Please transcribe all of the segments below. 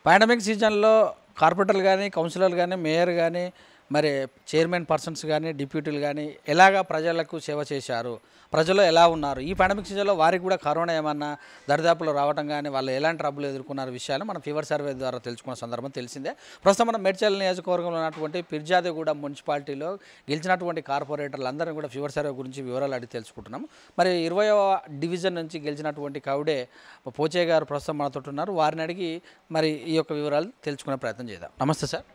Pandemic సీజన్లో కార్పొరేటర్లు కానీ కౌన్సిలర్లు కానీ మేయర్ కానీ మరి చైర్మన్ పర్సన్స్ కానీ డిప్యూటీలు కానీ ఎలాగా ప్రజలకు సేవ చేశారు ప్రజలు ఎలా ఉన్నారు ఈ పాండమిక్ సీజన్లో వారికి కూడా కరోనా ఏమన్నా దరిదాపులో రావడం కానీ వాళ్ళు ఎలాంటి ట్రబుల్ ఎదుర్కొన్నారు విషయాలు మనం ఫీవర్ సర్వే ద్వారా తెలుసుకున్న సందర్భం తెలిసిందే ప్రస్తుతం మనం మేడ్చల్ నియోజకవర్గంలో ఉన్నటువంటి పిర్జాదిగూడ మున్సిపాలిటీలో గెలిచినటువంటి కార్పొరేటర్లు అందరినీ కూడా ఫీవర్ సర్వే గురించి వివరాలు అడిగి తెలుసుకుంటున్నాం మరి ఇరవయవ డివిజన్ నుంచి గెలిచినటువంటి కవిడే పోచే గారు ప్రస్తుతం మనతో ఉన్నారు వారిని అడిగి మరి ఈ యొక్క వివరాలు తెలుసుకునే ప్రయత్నం చేద్దాం నమస్తే సార్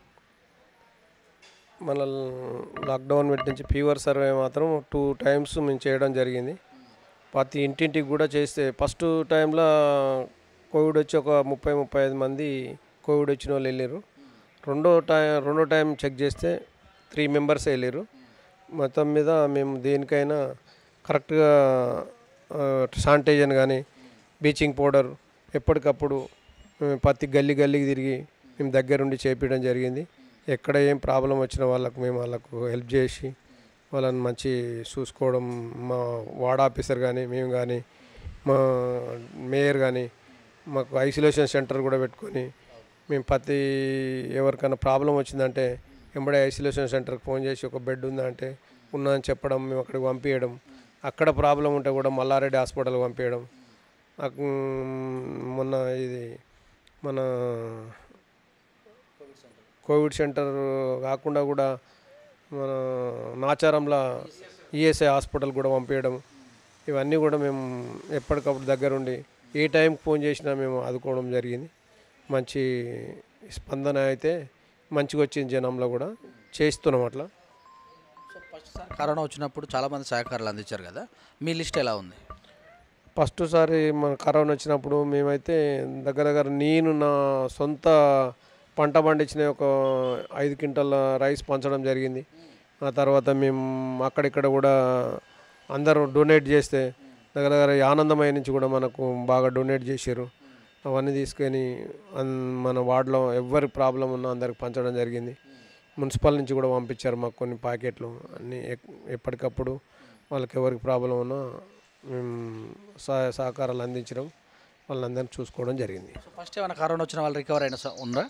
మన లాక్డౌన్ పెట్టి నుంచి ఫీవర్ సర్వే మాత్రం టూ టైమ్స్ మేము చేయడం జరిగింది ప్రతి ఇంటింటికి కూడా చేస్తే ఫస్ట్ టైంలో కోవిడ్ వచ్చి ఒక ముప్పై ముప్పై ఐదు మంది కోవిడ్ వచ్చిన వాళ్ళు వెళ్ళారు రెండో టైం రెండో టైం చెక్ చేస్తే త్రీ మెంబర్స్ వెళ్ళారు మొత్తం మీద మేము దేనికైనా కరెక్ట్గా శానిటైజర్ కానీ బ్లీచింగ్ పౌడర్ ఎప్పటికప్పుడు మేము ప్రతి గల్లీ గల్లీకి తిరిగి మేము దగ్గరుండి చేపించడం జరిగింది ఎక్కడ ఏం ప్రాబ్లం వచ్చిన వాళ్ళకు మేము వాళ్ళకు హెల్ప్ చేసి వాళ్ళని మంచి చూసుకోవడం మా వార్డ్ ఆఫీసర్ కానీ మేము కానీ మా మేయర్ కానీ మాకు ఐసోలేషన్ సెంటర్ కూడా పెట్టుకొని మేము ప్రతి ఎవరికైనా ప్రాబ్లం వచ్చిందంటే వెంబడే ఐసోలేషన్ సెంటర్కి ఫోన్ చేసి ఒక బెడ్ ఉందా అంటే ఉన్నా అని చెప్పడం మేము అక్కడికి పంపించడం అక్కడ ప్రాబ్లం ఉంటే కూడా మల్లారెడ్డి హాస్పిటల్కి పంపించడం నాకు మొన్న ఇది మన కోవిడ్ సెంటర్ కాకుండా కూడా మన నాచారంలో ఈఎస్ఐ హాస్పిటల్ కూడా పంపించడం ఇవన్నీ కూడా మేము ఎప్పటికప్పుడు దగ్గరుండి ఏ టైంకి ఫోన్ చేసినా మేము ఆదుకోవడం జరిగింది మంచి స్పందన అయితే మంచిగా వచ్చింది జనంలో కూడా చేస్తున్నాం అట్లా సో ఫస్ట్ సార్ కరోనా వచ్చినప్పుడు చాలామంది సహకారాలు అందించారు కదా మీ లిస్ట్ ఎలా ఉంది ఫస్ట్ సారి మన కరోనా వచ్చినప్పుడు మేమైతే దగ్గర దగ్గర నేను నా సొంత పంట పండించిన ఒక ఐదు క్వింటల్ రైస్ పంచడం జరిగింది ఆ తర్వాత మేము అక్కడిక్కడ కూడా అందరూ డొనేట్ చేస్తే దగ్గర దగ్గర ఈ ఆనందమయ నుంచి కూడా మనకు బాగా డొనేట్ చేశారు అవన్నీ తీసుకొని అన్- మన వార్డులో ఎవరి ప్రాబ్లం ఉన్నా అందరికి పంచడం జరిగింది మున్సిపల్ నుంచి కూడా పంపించారు మాకు కొన్ని ప్యాకెట్లు అన్నీ ఎక్- ఎప్పటికప్పుడు వాళ్ళకి ఎవరికి ప్రాబ్లం ఉన్నా మేము సహాయ సహకారాలు అందించడం వాళ్ళందరినీ చూసుకోవడం జరిగింది సో ఫస్ట్ ఏమైనా కరోనా వచ్చిన వాళ్ళు రికవర్ అయిన స- ఉందా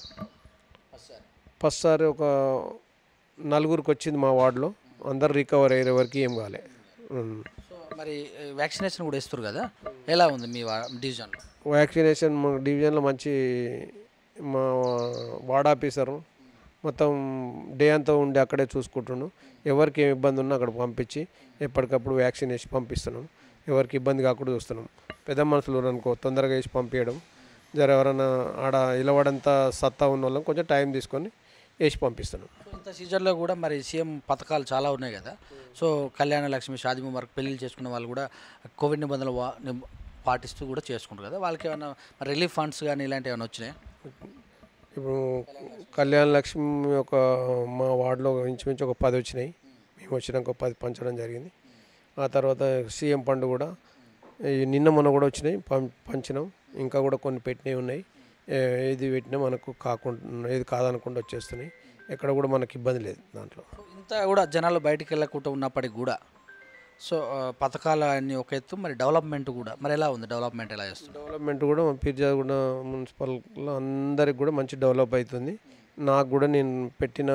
ఫస్ట్ సారి ఒక నలుగురికి వచ్చింది మా వార్డులో అందరు రికవర్ అయ్యే వరకు ఏం కాలే ఉమ్. సో మరి వ్యాక్సినేషన్ కూడా ఇస్తారు కదా ఎలా ఉంది మీ వా- డివిజన్లో వ్యాక్సినేషన్ మా డివిజన్లో మంచి మా వార్డ్ ఆఫీసరు మొత్తం డే అంతా ఉండి అక్కడే చూసుకుంటుండు ఎవరికి ఏమి ఇబ్బంది ఉన్నా అక్కడ పంపించి ఎప్పటికప్పుడు వ్యాక్సిన్ వేసి పంపిస్తున్నాం ఎవరికి ఇబ్బంది కాకుండా చూస్తున్నాం పెద్ద మనుషులు ఉన్నారు అనుకో తొందరగా వేసి పంపించడం జర ఎవరైనా ఆడ ఇలవడంత సత్తా ఉన్న వాళ్ళని కొంచెం టైం తీసుకొని వేసి పంపిస్తున్నాం సో ఇంత సీజన్లో కూడా మరి సీఎం పథకాలు చాలా ఉన్నాయి కదా సో కళ్యాణ లక్ష్మి షాదీ ముబారక్ పెళ్ళిళ్ళు చేసుకున్న వాళ్ళు కూడా కోవిడ్ నిబంధనలు వా- నిబ- పాటిస్తూ కూడా చేసుకుంటారు కదా వాళ్ళకి ఏమైనా మరి రిలీఫ్ ఫండ్స్ కానీ ఇలాంటివి ఏమైనా వచ్చినాయి ఇప్పుడు కళ్యాణ లక్ష్మి ఒక మా వార్డులో ఇంచుమించు ఒక పది వచ్చినాయి మేము వచ్చినాక ఒక పది పంచడం జరిగింది ఆ తర్వాత సీఎం ఫండ్ కూడా ఈ నిన్న మొన్న కూడా వచ్చినాయి పం పంచినాం ఇంకా కూడా కొన్ని పెట్టినవి ఉన్నాయి ఏ- ఏది పెట్టినా మనకు కాకుండా ఏది కాదనకుండా వచ్చేస్తున్నాయి ఎక్కడ కూడా మనకి ఇబ్బంది లేదు దాంట్లో సో ఇంత కూడా జనాలు బయటికి వెళ్ళకుండా ఉన్నప్పటికి కూడా సో ఆ, పథకాలు అన్ని ఒక ఎత్తు మరి డెవలప్మెంట్ కూడా మరి ఎలా ఉంది డెవలప్మెంట్ ఎలా చేస్తుంది డెవలప్మెంట్ కూడా పిర్జాగూడ మున్సిపల్లో అందరికి కూడా మంచి డెవలప్ అవుతుంది నాకు కూడా నేను పెట్టిన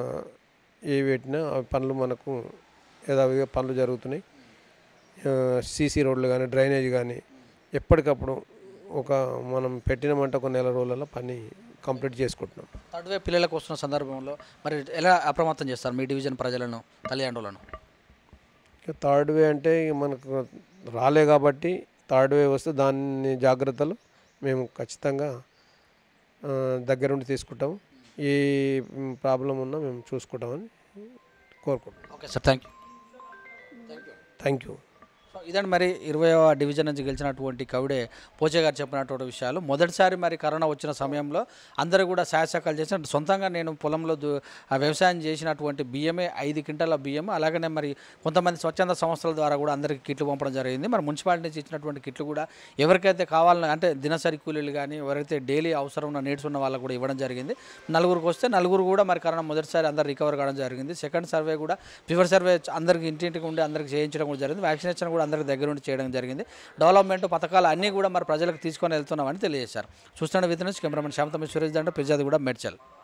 ఏ పెట్టినా ఆ పనులు మనకు యథావిధిగా పనులు జరుగుతున్నాయి సీసీ రోడ్లు కానీ డ్రైనేజ్ కానీ ఎప్పటికప్పుడు ఒక మనం పెట్టినమంటే ఒక నెల రోజులలో పని కంప్లీట్ చేసుకుంటున్నాం థర్డ్ వే పిల్లలకు వస్తున్న సందర్భంలో మరి ఎలా అప్రమత్తం చేస్తారు మీ డివిజన్ ప్రజలను తల్లిదండ్రులను ఇక థర్డ్ వే అంటే ఇక మనకు రాలే కాబట్టి థర్డ్ వే వస్తే దాన్ని జాగ్రత్తలు మేము ఖచ్చితంగా ఆ, దగ్గరుండి తీసుకుంటాం ఏ ప్రాబ్లం ఉన్నా మేము చూసుకుంటామని కోరుకుంటున్నాం okay sir thank you thank you so ఇదండి మరి ఇరవైవ డివిజన్ నుంచి గెలిచినటువంటి కవిడే పోచే గారు చెప్పినటువంటి విషయాలు మొదటిసారి మరి కరోనా వచ్చిన సమయంలో అందరూ కూడా శాసకాలు చేసి అంటే సొంతంగా నేను పొలంలో దు- ఆ వ్యవసాయం చేసినటువంటి బియ్యమే ఐదు క్వింటాల బియ్యం అలాగనే మరి కొంతమంది స్వచ్ఛంద సంస్థల ద్వారా కూడా అందరికీ కిట్లు పంపడం జరిగింది మరి మున్సిపాలిటీ నుంచి ఇచ్చినటువంటి కిట్లు కూడా ఎవరికైతే కావాలని అంటే దినసరి కూలీలు కానీ ఎవరైతే డైలీ అవసరం ఉన్న నీడ్స్ ఉన్న వాళ్ళకు కూడా ఇవ్వడం జరిగింది నలుగురికి వస్తే నలుగురు కూడా మరి కరోనా మొదటిసారి అందరు రికవర్ కావడం జరిగింది సెకండ్ సర్వే కూడా ఫీవర్ సర్వే అందరికి ఇంటింటికి ఉండి అందరికి చేయించడం కూడా జరిగింది వ్యాక్సినేషన్ కూడా అందరికి దగ్గర ఉండి చేయడం జరిగింది డెవలప్మెంట్ పథకాలు అన్నీ కూడా మరి ప్రజలకు తీసుకొని వెళ్తున్నామని తెలియజేశారు చూస్తున్న విధి నుంచి కెమెరామెన్ శ్యామతమ్మ సురేష్ దండ పిజ్జాది కూడా మెడ్చల్